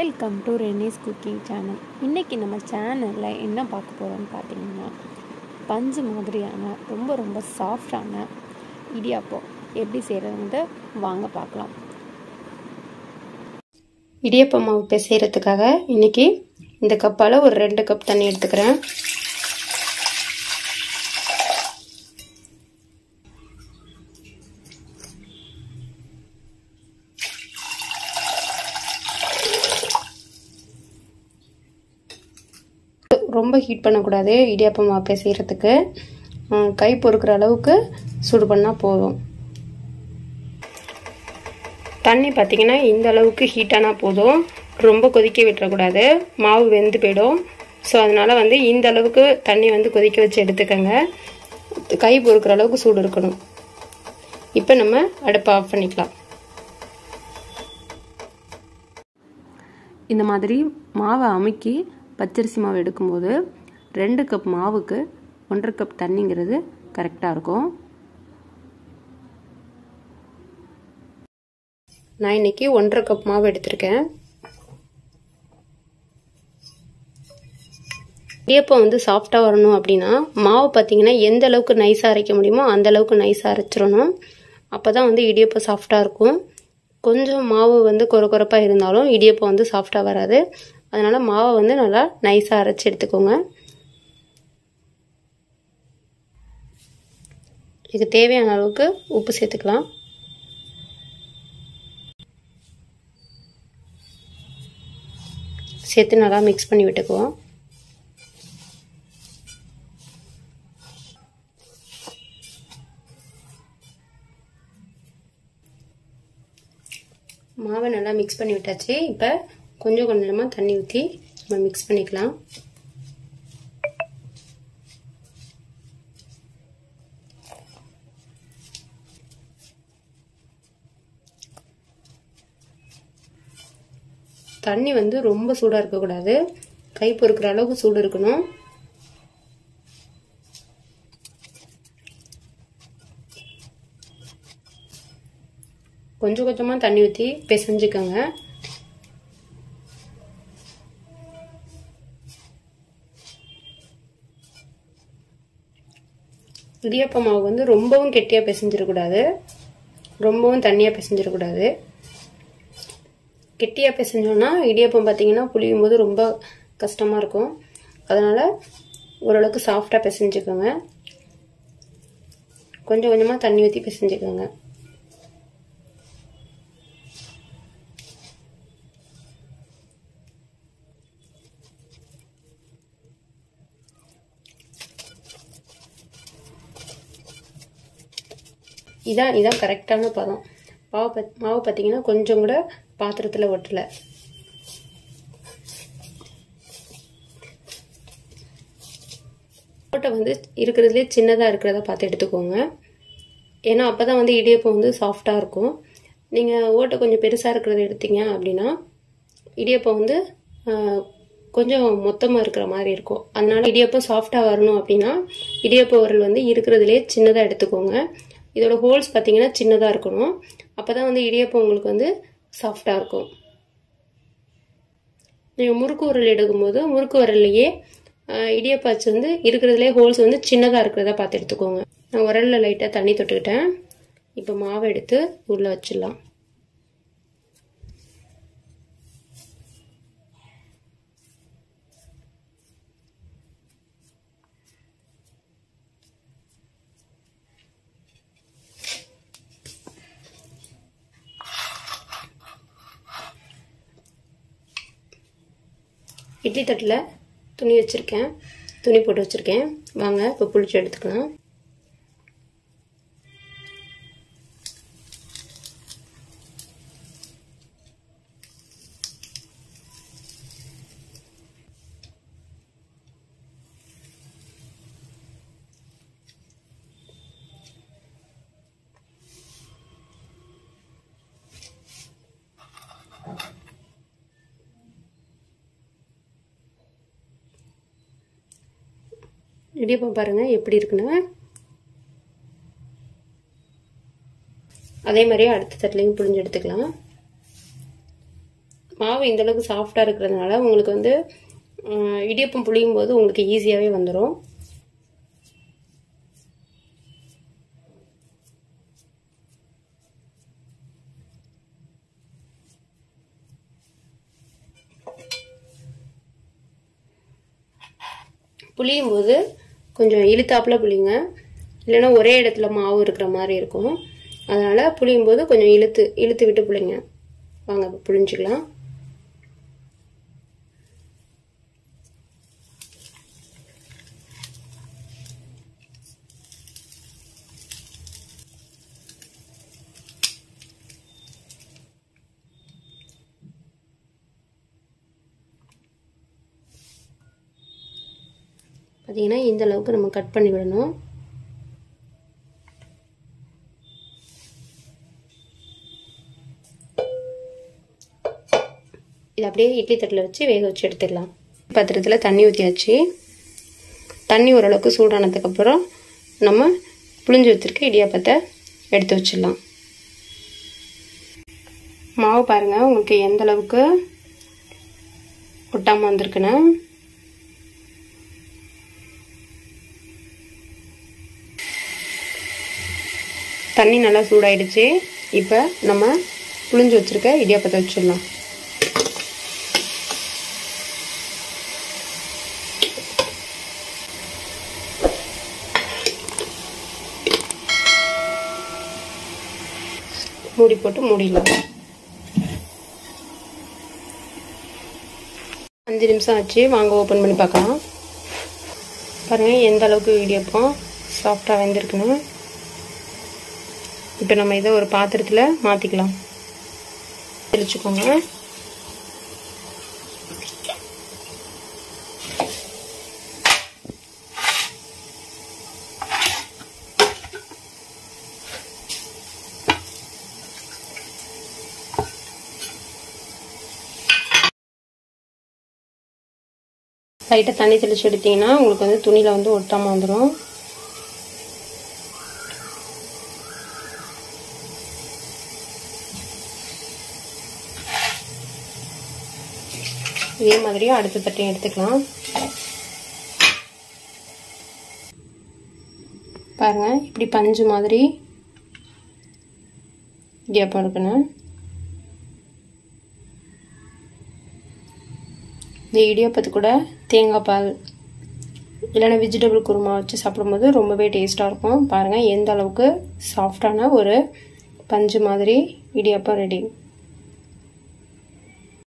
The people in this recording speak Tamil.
welcome to Renis cooking channel இன்றைக்கி நம்ம சேனலில் என்ன பார்க்க போகிறோம்னு பார்த்தீங்கன்னா பஞ்சு மாதிரியான ரொம்ப ரொம்ப சாஃப்டான இடியாப்பம் எப்படி செய்கிறதுன்ட்டு வாங்க பார்க்கலாம் இடியப்ப மாவு பிசைகிறதுக்காக இன்றைக்கி இந்த கப்பால் ஒரு ரெண்டு கப் தண்ணி எடுத்துக்கிறேன் ரொம்ப ஹீட் பண்ணக்கூடாது இடியாப்ப மாவு பிசைகிறதுக்கு கை பொறுக்கிற அளவுக்கு சூடு பண்ணால் போதும் தண்ணி பார்த்திங்கன்னா இந்த அளவுக்கு ஹீட்டானால் போதும் ரொம்ப கொதிக்க விட்டுறக்கூடாது மாவு வெந்து போயிடும் ஸோ அதனால் வந்து இந்த அளவுக்கு தண்ணி வந்து கொதிக்க வச்சு எடுத்துக்கோங்க கை பொறுக்கிற அளவுக்கு சூடு இருக்கணும் இப்போ நம்ம அடுப்பை ஆஃப் பண்ணிக்கலாம் இந்த மாதிரி மாவை அமுக்கி பச்சரிசி மாவு எடுக்கும்போது ரெண்டு கப் மாவுக்கு ஒன்றரை கப் தண்ணிங்கிறது கரெக்டாக இருக்கும் நான் இன்னைக்கு ஒன்றரை கப் மாவு எடுத்திருக்கேன் இடியப்பம் வந்து சாஃப்டாக வரணும் அப்படின்னா மாவு பார்த்தீங்கன்னா எந்த அளவுக்கு நைஸாக அரைக்க முடியுமோ அந்த அளவுக்கு நைஸாக அரைச்சிடணும் அப்போ தான் வந்து இடியப்பம் சாஃப்டாக இருக்கும் கொஞ்சம் மாவு வந்து கொர கொரப்பாக இருந்தாலும் இடியப்பம் வந்து சாஃப்டாக வராது அதனால் மாவை வந்து நல்லா நைஸாக அரைச்சி எடுத்துக்கோங்க இதுக்கு தேவையான அளவுக்கு உப்பு சேர்த்துக்கலாம் சேர்த்து நல்லா மிக்ஸ் பண்ணி விட்டுக்குவோம் மாவை நல்லா மிக்ஸ் பண்ணி விட்டாச்சு இப்போ கொஞ்சம் கொஞ்சமாக தண்ணி ஊற்றி நம்ம மிக்ஸ் பண்ணிக்கலாம் தண்ணி வந்து ரொம்ப சூடாக இருக்கக்கூடாது கை பொறுக்கிற அளவுக்கு சூடு இருக்கணும் கொஞ்சம் கொஞ்சமாக தண்ணி ஊற்றி பிசைஞ்சுக்கோங்க இடியப்ப மாவு வந்து ரொம்பவும் கெட்டியாக பிசைஞ்சிடக்கூடாது ரொம்பவும் தண்ணியாக பிசைஞ்சிடக்கூடாது கெட்டியாக பிசைஞ்சோன்னா இடியப்பம் பார்த்தீங்கன்னா புளியும் போது ரொம்ப கஷ்டமாக இருக்கும் அதனால் ஓரளவுக்கு சாஃப்டாக பிசைஞ்சுக்கோங்க கொஞ்சம் கொஞ்சமாக தண்ணி ஊற்றி பிசைஞ்சுக்கோங்க இதான் இதான் கரெக்டான பதம் மாவு பத் மாவு பார்த்தீங்கன்னா கொஞ்சம் கூட பாத்திரத்தில் ஒட்டலை ஓட்டை வந்து இருக்கிறதுலே சின்னதாக இருக்கிறத பார்த்து எடுத்துக்கோங்க ஏன்னா அப்போ தான் வந்து இடியப்பம் வந்து சாஃப்டாக இருக்கும் நீங்கள் ஓட்டை கொஞ்சம் பெருசாக இருக்கிறத எடுத்தீங்க அப்படின்னா இடியப்பம் வந்து கொஞ்சம் மொத்தமாக இருக்கிற மாதிரி இருக்கும் அதனால இடியப்பம் சாஃப்டாக வரணும் அப்படின்னா இடியப்ப உரல் வந்து இருக்கிறதுலே சின்னதாக எடுத்துக்கோங்க இதோட ஹோல்ஸ் பார்த்தீங்கன்னா சின்னதாக இருக்கணும் அப்போ தான் வந்து இடியப்பம் உங்களுக்கு வந்து சாஃப்டாக இருக்கும் நீங்கள் முறுக்கு உரல் எடுக்கும்போது முறுக்கு உரல்லையே இடியப்பாச்சு வந்து இருக்கிறதுலே ஹோல்ஸ் வந்து சின்னதாக இருக்கிறத பார்த்து எடுத்துக்கோங்க நான் உரலில் லைட்டாக தண்ணி தொட்டுக்கிட்டேன் இப்போ மாவை எடுத்து உள்ளே வச்சிடலாம் இட்லி தட்டில் துணி வச்சுருக்கேன் துணி போட்டு வச்சுருக்கேன் வாங்க இப்போ புளிச்சு எடுத்துக்கலாம் இடியப்பம் பாருங்கள் எப்படி இருக்குன்னு அதே மாதிரியே அடுத்த தட்டிலையும் புழிஞ்சு எடுத்துக்கலாம் மாவு இந்த அளவுக்கு சாஃப்டாக இருக்கிறதுனால உங்களுக்கு வந்து இடியப்பம் புளியும் போது உங்களுக்கு ஈஸியாகவே வந்துடும் புளியும் போது கொஞ்சம் இழுத்தாப்புல புளிங்க இல்லைன்னா ஒரே இடத்துல மாவு இருக்கிற மாதிரி இருக்கும் அதனால் புளியும் போது கொஞ்சம் இழுத்து இழுத்து விட்டு புளிங்க வாங்க புளிஞ்சிக்கலாம் பார்த்தீங்கன்னா இந்த அளவுக்கு நம்ம கட் பண்ணி விடணும் இது அப்படியே இட்லி தட்டில் வச்சு வேக வச்சு எடுத்துடலாம் பாத்திரத்தில் தண்ணி ஊற்றியாச்சு தண்ணி ஓரளவுக்கு சூடானதுக்கப்புறம் நம்ம புளிஞ்சு வச்சுருக்க இடியாப்பத்தை எடுத்து வச்சிடலாம் மாவு பாருங்கள் உங்களுக்கு எந்த அளவுக்கு ஒட்டாமல் வந்திருக்குன்னு தண்ணி நல்லா சூடாயிடுச்சு இப்போ நம்ம புளிஞ்சு வச்சுருக்க இடியாப்பத்தை வச்சிடலாம் மூடி போட்டு மூடிடலாம் அஞ்சு நிமிஷம் ஆச்சு வாங்க ஓப்பன் பண்ணி பார்க்கலாம் பாருங்கள் எந்த அளவுக்கு இடியப்பம் சாஃப்டாக வெந்திருக்குன்னு இப்போ நம்ம இதை ஒரு பாத்திரத்தில் மாற்றிக்கலாம் பிரிச்சுக்கோங்க லைட்டாக தண்ணி தெளிச்சு எடுத்தீங்கன்னா உங்களுக்கு வந்து துணியில் வந்து ஒட்டாமல் வந்துடும் இதே மாதிரியும் அடுத்த தட்டையும் எடுத்துக்கலாம் பாருங்க இப்படி பஞ்சு மாதிரி இடியாப்பம் இருக்கணும் இந்த இடியாப்பத்து கூட தேங்காய் பால் இல்லைன்னா வெஜிடபிள் குருமா வச்சு சாப்பிடும்போது ரொம்பவே டேஸ்ட்டாக இருக்கும் பாருங்கள் எந்த அளவுக்கு சாஃப்டான ஒரு பஞ்சு மாதிரி இடியாப்பம் ரெடி